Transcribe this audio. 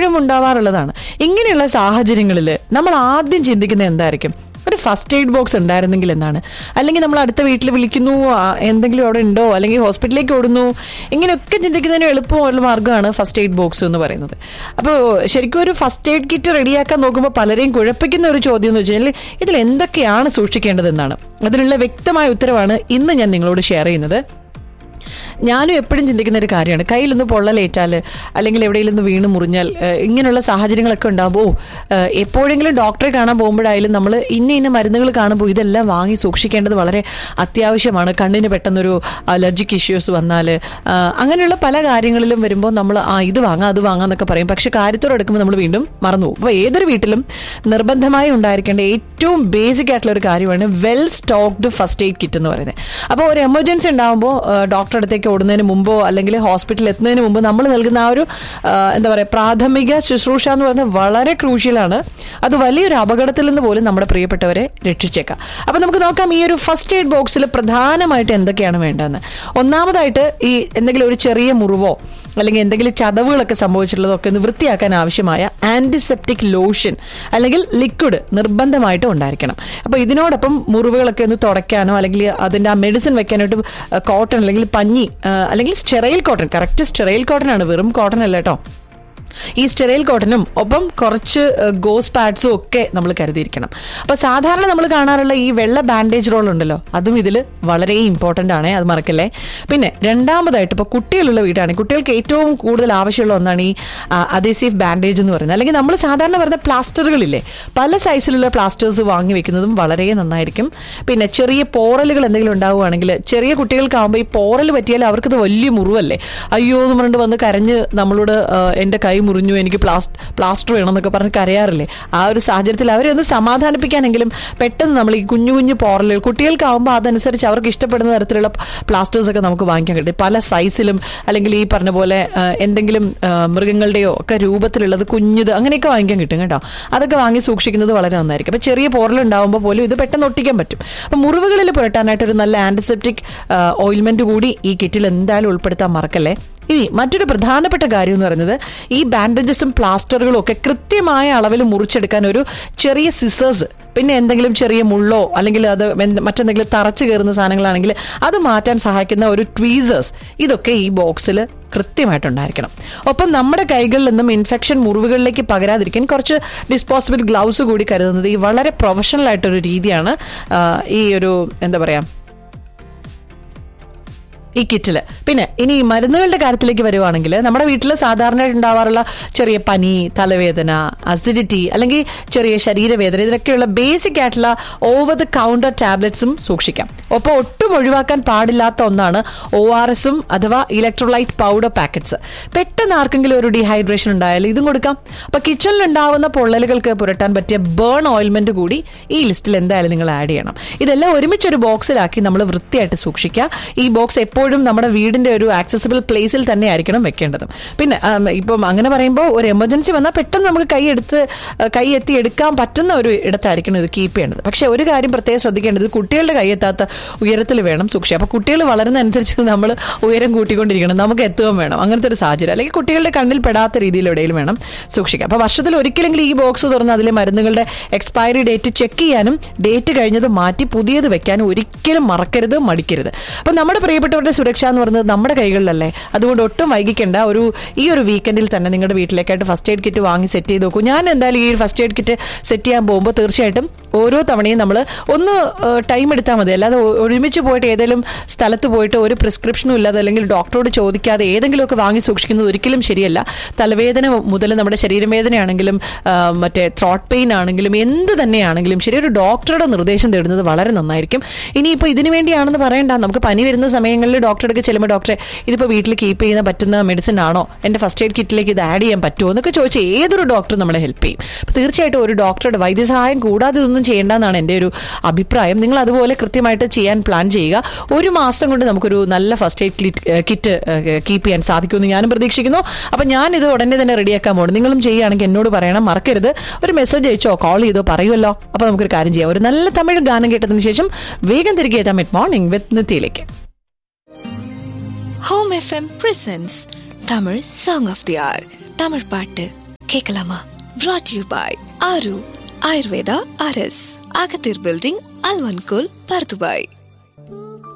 വീട്ടിലും ഉണ്ടാവാറുള്ളതാണ് ഇങ്ങനെയുള്ള സാഹചര്യങ്ങളിൽ നമ്മൾ ആദ്യം ചിന്തിക്കുന്നത് എന്തായിരിക്കും ഒരു ഫസ്റ്റ് എയ്ഡ് ബോക്സ് ഉണ്ടായിരുന്നെങ്കിൽ എന്നാണ് അല്ലെങ്കിൽ നമ്മൾ അടുത്ത വീട്ടിൽ വിളിക്കുന്നു ആ, എന്തെങ്കിലും അവിടെ ഉണ്ടോ അല്ലെങ്കിൽ ഹോസ്പിറ്റലിലേക്ക് ഓടുന്നു ഇങ്ങനെയൊക്കെ ചിന്തിക്കുന്നതിന് എളുപ്പമുള്ള മാർഗ്ഗമാണ് ഫസ്റ്റ് എയ്ഡ് ബോക്സ് എന്ന് പറയുന്നത് അപ്പോൾ ശരിക്കും ഒരു ഫസ്റ്റ് എയ്ഡ് കിറ്റ് റെഡിയാക്കാൻ നോക്കുമ്പോൾ പലരെയും കുഴപ്പിക്കുന്ന ഒരു ചോദ്യം എന്ന് വെച്ച് കഴിഞ്ഞാൽ ഇതിൽ എന്തൊക്കെയാണ് സൂക്ഷിക്കേണ്ടതെന്നാണ് അതിനുള്ള വ്യക്തമായ ഉത്തരവാണ് ഇന്ന് ഞാൻ നിങ്ങളോട് ഷെയർ ചെയ്യുന്നത് ഞാനും എപ്പോഴും ചിന്തിക്കുന്ന ഒരു കാര്യമാണ് കയ്യിലൊന്ന് പൊള്ളലേറ്റാൽ അല്ലെങ്കിൽ എവിടെയെങ്കിലും ഒന്ന് വീണ് മുറിഞ്ഞാൽ ഏഹ്, ഇങ്ങനെയുള്ള സാഹചര്യങ്ങളൊക്കെ ഉണ്ടാകുമ്പോൾ ഓ, ഏഹ്, എപ്പോഴെങ്കിലും ഡോക്ടറെ കാണാൻ പോകുമ്പോഴായാലും നമ്മൾ ഇന്ന ഇന്ന മരുന്നുകൾ കാണുമ്പോൾ ഇതെല്ലാം വാങ്ങി സൂക്ഷിക്കേണ്ടത് വളരെ അത്യാവശ്യമാണ് കണ്ണിന് പെട്ടെന്നൊരു അലർജിക് ഇഷ്യൂസ് വന്നാൽ അങ്ങനെയുള്ള പല കാര്യങ്ങളിലും വരുമ്പോൾ നമ്മൾ ആ ഇത് വാങ്ങാം അത് വാങ്ങാം എന്നൊക്കെ പറയും പക്ഷെ കാര്യത്തോടെ എടുക്കുമ്പോൾ നമ്മൾ വീണ്ടും മറന്നു പോകും അപ്പോൾ ഏതൊരു വീട്ടിലും നിർബന്ധമായി ഉണ്ടായിരിക്കേണ്ട ഏറ്റവും ബേസിക് ആയിട്ടുള്ള ഒരു കാര്യമാണ് well stocked first aid kit എന്ന് പറയുന്നത് അപ്പോൾ ഒരു എമർജൻസി ഉണ്ടാകുമ്പോൾ ഡോക്ടറെ അടുത്തേക്ക് ഓടുന്നതിന് മുമ്പോ അല്ലെങ്കിൽ ഹോസ്പിറ്റലിൽ എത്തുന്നതിന് മുമ്പ് നമ്മൾ നൽകുന്ന ആ ഒരു ആ, എന്താ പറയുക പ്രാഥമിക ശുശ്രൂഷ എന്ന് പറയുന്നത് വളരെ ക്രൂഷ്യലാണ് അത് വലിയൊരു അപകടത്തിൽ നിന്ന് പോലും നമ്മുടെ പ്രിയപ്പെട്ടവരെ രക്ഷിച്ചേക്കാം അപ്പോൾ നമുക്ക് നോക്കാം ഈ ഒരു ഫസ്റ്റ് എയ്ഡ് ബോക്സിൽ പ്രധാനമായിട്ട് എന്തൊക്കെയാണ് വേണ്ടതെന്ന് ഒന്നാമതായിട്ട് ഈ എന്തെങ്കിലും ഒരു ചെറിയ മുറിവോ അല്ലെങ്കിൽ എന്തെങ്കിലും ചതവുകളൊക്കെ സംഭവിച്ചിട്ടുള്ളതൊക്കെ ഒന്ന് വൃത്തിയാക്കാൻ ആവശ്യമായ ആന്റിസെപ്റ്റിക് ലോഷൻ അല്ലെങ്കിൽ ലിക്വിഡ് നിർബന്ധമായിട്ടും ഉണ്ടായിരിക്കണം അപ്പോൾ ഇതിനോടൊപ്പം മുറിവുകളൊക്കെ ഒന്ന് തുടയ്ക്കാനോ അല്ലെങ്കിൽ അതിൻ്റെ ആ മെഡിസിൻ വെക്കാനായിട്ട് കോട്ടൺ അല്ലെങ്കിൽ പഞ്ഞി ആ, അല്ലെങ്കിൽ sterile cotton correct sterile cotton ആണ് വെറും കോട്ടൺ അല്ല കേട്ടോ ഈ സ്റ്റെറൈൽ കോട്ടനും ഒപ്പം കുറച്ച് ഗോസ് പാഡ്സും ഒക്കെ നമ്മൾ കരുതിയിരിക്കണം അപ്പൊ സാധാരണ നമ്മൾ കാണാറുള്ള ഈ വെള്ള ബാൻഡേജ് റോൾ ഉണ്ടല്ലോ അതും ഇതിൽ വളരെ ഇമ്പോർട്ടന്റ് ആണ് അത് മറക്കല്ലേ പിന്നെ രണ്ടാമതായിട്ട് ഇപ്പോൾ കുട്ടികളുള്ള വീടാണ് കുട്ടികൾക്ക് ഏറ്റവും കൂടുതൽ ആവശ്യമുള്ള ഒന്നാണ് ഈ അദേസീവ് ബാൻഡേജ് എന്ന് പറയുന്നത് അല്ലെങ്കിൽ നമ്മൾ സാധാരണ വരുന്ന പ്ലാസ്റ്ററുകളില്ലേ പല സൈസിലുള്ള പ്ലാസ്റ്റേഴ്സ് വാങ്ങി വെക്കുന്നതും വളരെ നന്നായിരിക്കും പിന്നെ ചെറിയ പോറലുകൾ എന്തെങ്കിലും ഉണ്ടാവുകയാണെങ്കിൽ ചെറിയ കുട്ടികൾക്കാവുമ്പോൾ ഈ പോറൽ പറ്റിയാൽ അവർക്കത് വലിയ മുറിവല്ലേ അയ്യോ എന്ന് പറഞ്ഞിട്ട് വന്ന് കരഞ്ഞ് നമ്മളോട് ആ, എൻ്റെ കൈ മുറിഞ്ഞു എനിക്ക് പ്ലാസ് പ്ലാസ്റ്റർ വേണം എന്നൊക്കെ പറഞ്ഞ് കരയാറില്ലേ ആ ഒരു സാഹചര്യത്തിൽ അവരെ ഒന്ന് സമാധാനിപ്പിക്കാനെങ്കിലും പെട്ടെന്ന് നമ്മൾ ഈ കുഞ്ഞു കുഞ്ഞു പോറലുകൾ കുട്ടികൾക്കാവുമ്പോൾ അതനുസരിച്ച് അവർക്ക് ഇഷ്ടപ്പെടുന്ന തരത്തിലുള്ള പ്ലാസ്റ്റേഴ്സ് ഒക്കെ നമുക്ക് വാങ്ങിക്കാൻ കിട്ടും പല സൈസിലും അല്ലെങ്കിൽ ഈ പറഞ്ഞ പോലെ ആ, എന്തെങ്കിലും ആ, മൃഗങ്ങളുടെയോ ഒക്കെ രൂപത്തിലുള്ളത് കുഞ്ഞത് അങ്ങനെയൊക്കെ വാങ്ങിക്കാൻ കിട്ടും കേട്ടോ അതൊക്കെ വാങ്ങി സൂക്ഷിക്കുന്നത് വളരെ നന്നായിരിക്കും അപ്പോൾ ചെറിയ പോറലുണ്ടാവുമ്പോൾ പോലും ഇത് പെട്ടെന്ന് ഒട്ടിക്കാൻ പറ്റും അപ്പോൾ മുറിവുകളിൽ പുരട്ടാനായിട്ട് ഒരു നല്ല ആന്റിസെപ്റ്റിക് ഓയിൽമെന്റ് കൂടി ഈ കിറ്റിൽ എന്തായാലും ഉൾപ്പെടുത്താൻ മറക്കല്ലേ ഇനി മറ്റൊരു പ്രധാനപ്പെട്ട കാര്യം എന്ന് പറയുന്നത് ഈ ബാൻഡേജസും പ്ലാസ്റ്ററുകളും ഒക്കെ കൃത്യമായ അളവിൽ മുറിച്ചെടുക്കാൻ ഒരു ചെറിയ സിസേഴ്സ് പിന്നെ എന്തെങ്കിലും ചെറിയ മുള്ളോ അല്ലെങ്കിൽ അത് എന്ത് മറ്റെന്തെങ്കിലും തറച്ചു കയറുന്ന സാധനങ്ങളാണെങ്കിൽ അത് മാറ്റാൻ സഹായിക്കുന്ന ഒരു ട്വീസേഴ്സ് ഇതൊക്കെ ഈ ബോക്സിൽ കൃത്യമായിട്ടുണ്ടായിരിക്കണം ഒപ്പം നമ്മുടെ കൈകളിൽ നിന്നും ഇൻഫെക്ഷൻ മുറിവുകളിലേക്ക് പകരാതിരിക്കാൻ കുറച്ച് ഡിസ്പോസിബിൾ ഗ്ലൗസ് കൂടി കരുതുന്നത് ഈ വളരെ പ്രൊഫഷണൽ ആയിട്ടൊരു രീതിയാണ് ആ, ഈ ഒരു എന്താ പറയാ ഈ കിറ്റിൽ പിന്നെ ഇനി ഈ മരുന്നുകളുടെ കാര്യത്തിലേക്ക് വരുവാണെങ്കിൽ നമ്മുടെ വീട്ടിൽ സാധാരണയായിട്ട് ഉണ്ടാവാറുള്ള ചെറിയ പനി തലവേദന അസിഡിറ്റി അല്ലെങ്കിൽ ചെറിയ ശരീരവേദന ഇതിനൊക്കെയുള്ള ബേസിക് ആയിട്ടുള്ള ഓവർ ദ കൗണ്ടർ ടാബ്ലറ്റ്സും സൂക്ഷിക്കാം ഒപ്പം ഒട്ടും ഒഴിവാക്കാൻ പാടില്ലാത്ത ഒന്നാണ് ഒ ആർ എസും അഥവാ ഇലക്ട്രോലൈറ്റ് പൗഡർ പാക്കറ്റ്സ് പെട്ടെന്ന് ആർക്കെങ്കിലും ഒരു ഡീഹൈഡ്രേഷൻ ഉണ്ടായാൽ ഇതും കൊടുക്കാം അപ്പൊ കിച്ചണിൽ ഉണ്ടാവുന്ന പൊള്ളലുകൾക്ക് പുരട്ടാൻ പറ്റിയ ബേൺ ഓയിൽമെന്റ് കൂടി ഈ ലിസ്റ്റിൽ എന്തായാലും നിങ്ങൾ ആഡ് ചെയ്യണം ഇതെല്ലാം ഒരുമിച്ചൊരു ബോക്സിലാക്കി നമ്മൾ വൃത്തിയായിട്ട് സൂക്ഷിക്കുക ഈ ബോക്സ് എപ്പോഴും നമ്മുടെ വീടിന്റെ ഒരു ആക്സസിബിൾ പ്ലേസിൽ തന്നെ ആയിരിക്കണം വെക്കേണ്ടത് പിന്നെ ആം, ഇപ്പം അങ്ങനെ പറയുമ്പോൾ ഒരു എമർജൻസി വന്നാൽ പെട്ടെന്ന് നമുക്ക് കൈ എടുത്ത് ആ, കൈ എത്തി എടുക്കാൻ പറ്റുന്ന ഒരു ഇടത്തായിരിക്കണം ഇത് കീപ്പ് ചെയ്യേണ്ടത് പക്ഷെ ഒരു കാര്യം പ്രത്യേകം ശ്രദ്ധിക്കേണ്ടത് കുട്ടികളുടെ കൈ എത്താത്ത ഉയരത്തിൽ വേണം സൂക്ഷിക്കുക അപ്പോൾ കുട്ടികൾ വളരുന്ന അനുസരിച്ച് നമ്മൾ ഉയരം കൂട്ടിക്കൊണ്ടിരിക്കണം നമുക്ക് എത്തുകയും വേണം അങ്ങനത്തെ ഒരു സാഹചര്യം അല്ലെങ്കിൽ കുട്ടികളുടെ കണ്ണിൽ പെടാത്ത രീതിയിൽ എവിടെയും വേണം സൂക്ഷിക്കുക അപ്പോൾ വർഷത്തിൽ ഒരിക്കലെങ്കിലും ഈ ബോക്സ് തുറന്ന് അതിലെ മരുന്നുകളുടെ എക്സ്പയറി ഡേറ്റ് ചെക്ക് ചെയ്യാനും ഡേറ്റ് കഴിഞ്ഞത് മാറ്റി പുതിയത് വെക്കാനും ഒരിക്കലും മറക്കരുത് മടിക്കരുത് അപ്പോൾ നമ്മുടെ പ്രിയപ്പെട്ടവരുടെ സുരക്ഷ എന്ന് പറയുന്നത് നമ്മുടെ കൈകളിലല്ലേ അതുകൊണ്ട് ഒട്ടും വൈകിക്കേണ്ട ഒരു ഈ ഒരു വീക്കെൻഡിൽ തന്നെ നിങ്ങളുടെ വീട്ടിലേക്കായിട്ട് ഫസ്റ്റ് എയ്ഡ് കിറ്റ് വാങ്ങി സെറ്റ് ചെയ്ത് നോക്കൂ ഞാൻ എന്തായാലും ഈ ഒരു ഫസ്റ്റ് എയ്ഡ് കിറ്റ് സെറ്റ് ചെയ്യാൻ പോകുമ്പോൾ തീർച്ചയായിട്ടും ഓരോ തവണയും നമ്മൾ ഒന്ന് ടൈം എടുത്താൽ മതി അല്ലാതെ ഒ- ഒരുമിച്ച് പോയിട്ട് ഏതെങ്കിലും സ്ഥലത്ത് പോയിട്ട് ഒരു പ്രിസ്ക്രിപ്ഷനും ഇല്ലാതെ അല്ലെങ്കിൽ ഡോക്ടറോട് ചോദിക്കാതെ ഏതെങ്കിലുമൊക്കെ വാങ്ങി സൂക്ഷിക്കുന്നത് ഒരിക്കലും ശരിയല്ല തലവേദന മുതൽ നമ്മുടെ ശരീരവേദനയാണെങ്കിലും ആ, മറ്റേ ത്രോട്ട് പെയിൻ ആണെങ്കിലും എന്ത് തന്നെയാണെങ്കിലും ശരി ഒരു ഡോക്ടറുടെ നിർദ്ദേശം തേടുന്നത് വളരെ നന്നായിരിക്കും ഇനിയിപ്പോൾ ഇതിനു വേണ്ടിയാണെന്ന് പറയണ്ട നമുക്ക് പനി വരുന്ന സമയങ്ങളിൽ ഡോക്ടറെ അടുത്ത് ചെല്ലുമ്പോൾ ഡോക്ടറെ ഇതിപ്പോൾ വീട്ടിൽ കീപ്പ് ചെയ്യുന്ന പറ്റുന്ന മെഡിസിൻ ആണോ എൻ്റെ ഫസ്റ്റ് എയ്ഡ് കിറ്റിലേക്ക് ഇത് ആഡ് ചെയ്യാൻ പറ്റുമോ എന്നൊക്കെ ചോദിച്ചാൽ ഏതൊരു ഡോക്ടർ നമ്മളെ ഹെൽപ്പ് ചെയ്യും അപ്പോൾ തീർച്ചയായിട്ടും ഒരു ഡോക്ടറുടെ വൈദ്യസഹായം കൂടാതെ ഇതൊന്നും ചെയ്യേണ്ടെന്നാണ് എൻ്റെ ഒരു അഭിപ്രായം നിങ്ങൾ അതുപോലെ കൃത്യമായിട്ട് ചെയ്യാൻ പ്ലാൻ ചെയ്യുക ഒരു മാസം കൊണ്ട് നമുക്കൊരു നല്ല ഫസ്റ്റ് എയ്ഡ് കിറ്റ് കീപ്പ് ചെയ്യാൻ സാധിക്കുമെന്ന് ഞാനും പ്രതീക്ഷിക്കുന്നു അപ്പം ഞാൻ ഇത് ഉടനെ തന്നെ റെഡിയാക്കാൻ പോകുന്നു നിങ്ങളും ചെയ്യുകയാണെങ്കിൽ എന്നോട് പറയണം മറക്കരുത് ഒരു മെസ്സേജ് അയച്ചോ കോൾ ചെയ്തോ പറയുമല്ലോ അപ്പോൾ നമുക്കൊരു കാര്യം ചെയ്യാം ഒരു നല്ല തമിഴ് ഗാനം കേട്ടതിന് ശേഷം വേഗം തിരികെ എത്താം മിഡ് മോർണിംഗ് വിത്ത് നിത്യയിലേക്ക് home FM presents Tamil song of the year Tamil பாட்டு கேட்கலாமா brought you by Aaru Ayurveda R S அகத்தீர் பில்டிங் அல்வன்கோல் பர்துபாய்